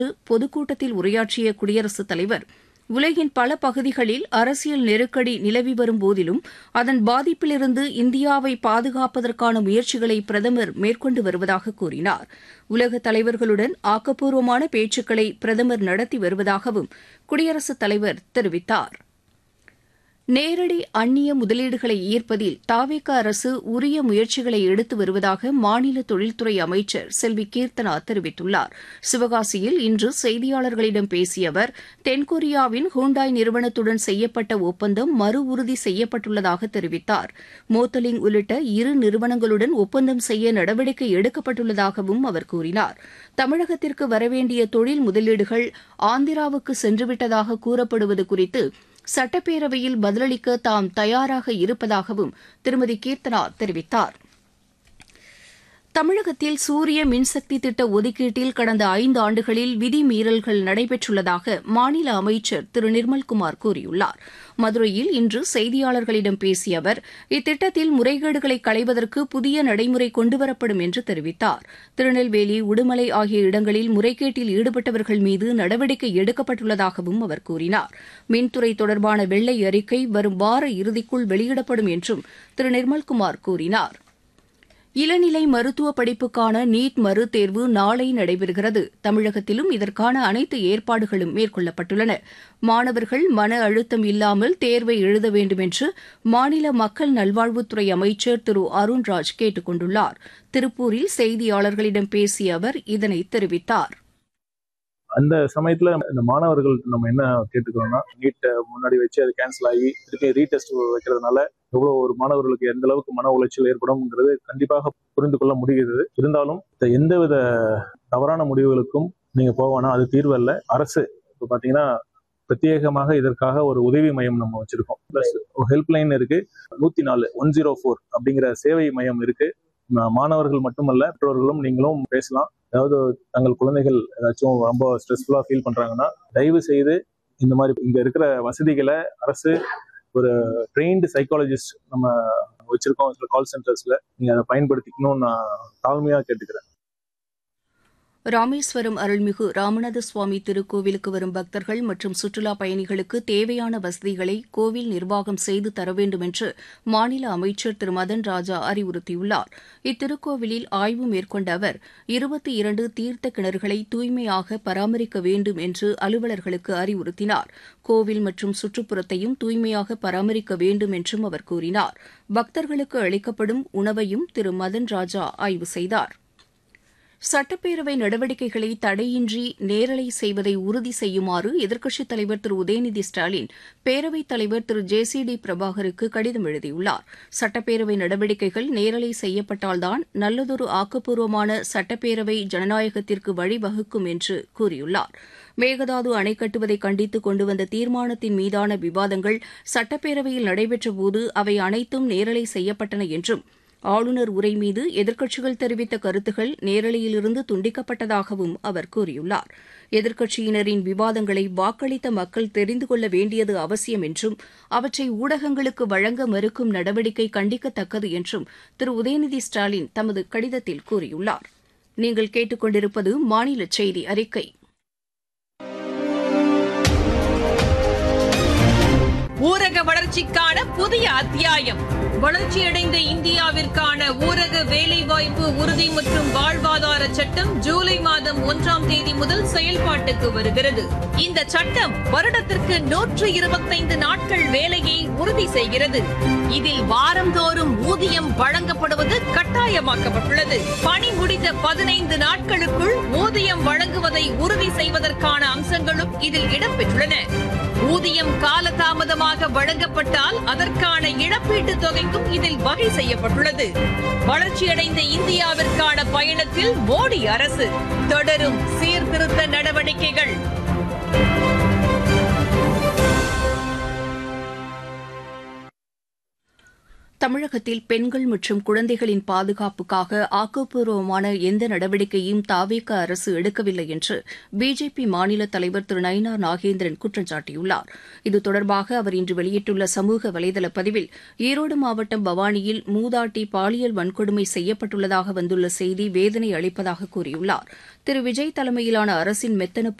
பொதுக்கூட்டத்தில் உரையாற்றிய குடியரசுத் தலைவர் உலகின் பல பகுதிகளில் அரசியல் நெருக்கடி நிலவி வரும் போதிலும் அதன் பாதிப்பிலிருந்து இந்தியாவை பாதுகாப்பதற்கான முயற்சிகளை பிரதமர் மேற்கொண்டு வருவதாக கூறினார் உலக தலைவர்களுடன் ஆக்கப்பூர்வமான பேச்சுக்களை பிரதமர் நடத்தி வருவதாகவும் குடியரசுத் தலைவர் தெரிவித்தார் நேரடி அந்நிய முதலீடுகளை ஈர்ப்பதில் தாவேக அரசு உரிய முயற்சிகளை எடுத்து வருவதாக மாநில தொழில்துறை அமைச்சர் செல்வி கீர்த்தனா தெரிவித்துள்ளார் சிவகாசியில் இன்று செய்தியாளர்களிடம் பேசிய அவர் தென்கொரியாவின் ஹூண்டாய் நிறுவனத்துடன் செய்யப்பட்ட ஒப்பந்தம் மறு உறுதி செய்யப்பட்டுள்ளதாக தெரிவித்தார் மோத்தலிங் உள்ளிட்ட இரு நிறுவனங்களுடன் ஒப்பந்தம் செய்ய நடவடிக்கை எடுக்கப்பட்டுள்ளதாகவும் அவர் கூறினார் தமிழகத்திற்கு வரவேண்டிய தொழில் முதலீடுகள் ஆந்திராவுக்கு சென்றுவிட்டதாக கூறப்படுவது குறித்து சட்டப்பேரவையில் பதிலளிக்க தாம் தயாராக இருப்பதாகவும் திருமதி கீர்த்தனா தெரிவித்தார் தமிழகத்தில் சூரிய மின்சக்தி திட்ட ஒதுக்கீட்டில் கடந்த ஐந்து ஆண்டுகளில் விதிமீறல்கள் நடைபெற்றுள்ளதாக மாநில அமைச்சர் திரு நிர்மல்குமார் கூறியுள்ளார் மதுரையில் இன்று செய்தியாளர்களிடம் பேசிய அவர் இத்திட்டத்தில் முறைகேடுகளை களைவதற்கு புதிய நடைமுறை கொண்டுவரப்படும் என்று தெரிவித்தார் திருநெல்வேலி உடுமலை ஆகிய இடங்களில் முறைகேட்டில் ஈடுபட்டவர்கள் மீது நடவடிக்கை எடுக்கப்பட்டுள்ளதாகவும் அவர் கூறினார் மின்துறை தொடர்பான வெள்ளை அறிக்கை வரும் வார இறுதிக்குள் வெளியிடப்படும் என்றும் திரு நிர்மல்குமார் கூறினார் இளநிலை மருத்துவ படிப்புக்கான நீட் மறுதேர்வு நாளை நடைபெறுகிறது தமிழகத்திலும் இதற்கான அனைத்து ஏற்பாடுகளும் மேற்கொள்ளப்பட்டுள்ளன மாணவர்கள் மன அழுத்தம் இல்லாமல் தேர்வை எழுத வேண்டும் என்று மாநில மக்கள் நல்வாழ்வுத்துறை அமைச்சர் திரு அருண்ராஜ் கேட்டுக் கொண்டுள்ளார் திருப்பூரில் செய்தியாளர்களிடம் பேசிய அவர் இதனை தெரிவித்தார் அந்த சமயத்துல இந்த மாணவர்கள் நம்ம என்ன கேட்டுக்கிறோம்னா நீட்டை முன்னாடி வச்சு அது கேன்சல் ஆகி திருப்பி ரீடெஸ்ட் வைக்கிறதுனால எவ்வளவு ஒரு மாணவர்களுக்கு எந்த அளவுக்கு மன உளைச்சல் ஏற்படும்ங்கிறது கண்டிப்பாக புரிந்து கொள்ள முடிகிறது இருந்தாலும் எந்தவித தவறான முடிவுகளுக்கும் நீங்க போவானா அது தீர்வு அல்ல அரசு இப்போ பாத்தீங்கன்னா பிரத்யேகமாக இதற்காக ஒரு உதவி மையம் நம்ம வச்சிருக்கோம் பிளஸ் ஹெல்ப்லைன் இருக்கு நூத்தி நாலு ஒன் ஜீரோ ஃபோர் அப்படிங்கிற சேவை மையம் இருக்கு மாணவர்கள் மட்டுமல்ல பெற்றோர்களும் நீங்களும் பேசலாம் அதாவது தங்கள் குழந்தைகள் ஏதாச்சும் ரொம்ப ஸ்ட்ரெஸ்ஃபுல்லா ஃபீல் பண்றாங்கன்னா தயவு செய்து இந்த மாதிரி இங்க இருக்கிற வசதிகளை அரசு ஒரு ட்ரெயின்டு சைக்காலஜிஸ்ட் நம்ம வச்சிருக்கோம் சில கால் சென்டர்ஸ்ல நீங்க அதை பயன்படுத்திக்கணும்னு நான் தாழ்மையா கேட்டுக்கிறேன் ராமேஸ்வரம் அருள்மிகு ராமநாத சுவாமி திருக்கோவிலுக்கு வரும் பக்தர்கள் மற்றும் சுற்றுலா பயணிகளுக்கு தேவையான வசதிகளை கோவில் நிர்வாகம் செய்து தர வேண்டும் என்று மாநில அமைச்சர் திரு மதன் ராஜா அறிவுறுத்தியுள்ளார் இத்திருக்கோவிலில் ஆய்வு மேற்கொண்ட அவர் இருபத்தி இரண்டு தீர்த்த கிணறுகளை தூய்மையாக பராமரிக்க வேண்டும் என்று அலுவலர்களுக்கு அறிவுறுத்தினார் கோவில் மற்றும் சுற்றுப்புறத்தையும் தூய்மையாக பராமரிக்க வேண்டும் என்றும் அவர் கூறினார் பக்தர்களுக்கு அளிக்கப்படும் உணவையும் திரு மதன் ராஜா ஆய்வு செய்தார் சட்டப்பேரவை நடவடிக்கைகளை தடையின்றி நேரலை செய்வதை உறுதி செய்யுமாறு எதிர்க்கட்சித் தலைவர் திரு உதயநிதி ஸ்டாலின் பேரவைத் தலைவர் திரு ஜே சி டி பிரபாகருக்கு கடிதம் எழுதியுள்ளார் சட்டப்பேரவை நடவடிக்கைகள் நேரலை செய்யப்பட்டால்தான் நல்லதொரு ஆக்கப்பூர்வமான சட்டப்பேரவை ஜனநாயகத்திற்கு வழிவகுக்கும் என்று கூறியுள்ளார் மேகதாது அணை கட்டுவதை கண்டித்து கொண்டு வந்த தீர்மானத்தின் மீதான விவாதங்கள் சட்டப்பேரவையில் நடைபெற்றபோது அவை அனைத்தும் நேரலை செய்யப்பட்டன என்றும் ஆளுநர் உரை மீது எதிர்க்கட்சிகள் தெரிவித்த கருத்துகள் நேரலையிலிருந்து துண்டிக்கப்பட்டதாகவும் அவர் கூறியுள்ளார் எதிர்க்கட்சியினரின் விவாதங்களை வாக்களித்த மக்கள் தெரிந்து கொள்ள வேண்டியது அவசியம் என்றும் அவற்றை ஊடகங்களுக்கு வழங்க மறுக்கும் நடவடிக்கை கண்டிக்கத்தக்கது என்றும் திரு உதயநிதி ஸ்டாலின் தமது கடிதத்தில் கூறியுள்ளார் நீங்கள் கேட்டுக்கொண்டிருப்பது மாநில செய்தி அறிக்கை ஊரக வளர்ச்சிக்கான புதிய அத்தியாயம் வளர்ச்சியடைந்த இந்தியாவிற்கான ஊரக வேலைவாய்ப்பு உறுதி மற்றும் வாழ்வாதார சட்டம் ஜூலை மாதம் ஒன்றாம் தேதி முதல் செயல்பாட்டுக்கு வருகிறது இந்த சட்டம் வருடத்திற்கு நூற்று இருபத்தைந்து நாட்கள் வேலையை உறுதி செய்கிறது இதில் வாரந்தோறும் ஊதியம் வழங்கப்படுவது கட்டாயமாக்கப்பட்டுள்ளது பணி முடிந்த பதினைந்து நாட்களுக்குள் ஊதியம் வழங்குவதை உறுதி செய்வதற்கான அம்சங்களும் இதில் இடம்பெற்றுள்ளன ஊதியம் காலதாமதமாக வழங்கப்பட்டால் அதற்கான இழப்பீட்டுத் தொகைக்கும் இதில் வகை செய்யப்பட்டுள்ளது வளர்ச்சியடைந்த இந்தியாவிற்கான பயணத்தில் மோடி அரசு தொடரும் சீர்திருத்த நடவடிக்கைகள் தமிழக தமிழகத்தில் பெண்கள் மற்றும் குழந்தைகளின் பாதுகாப்புக்காக ஆக்கப்பூர்வமான எந்த நடவடிக்கையும் தாவேக அரசு எடுக்கவில்லை என்று பிஜேபி மாநில தலைவர் திரு நயினார் நாகேந்திரன் குற்றம் சாட்டியுள்ளார் இது தொடர்பாக அவர் இன்று வெளியிட்டுள்ள சமூக வலைதள பதிவில் ஈரோடு மாவட்டம் பவானியில் மூதாட்டி பாலியல் வன்கொடுமை செய்யப்பட்டுள்ளதாக வந்துள்ள செய்தி வேதனை அளிப்பதாக கூறியுள்ளார் திரு விஜய் தலைமையிலான அரசின் மெத்தன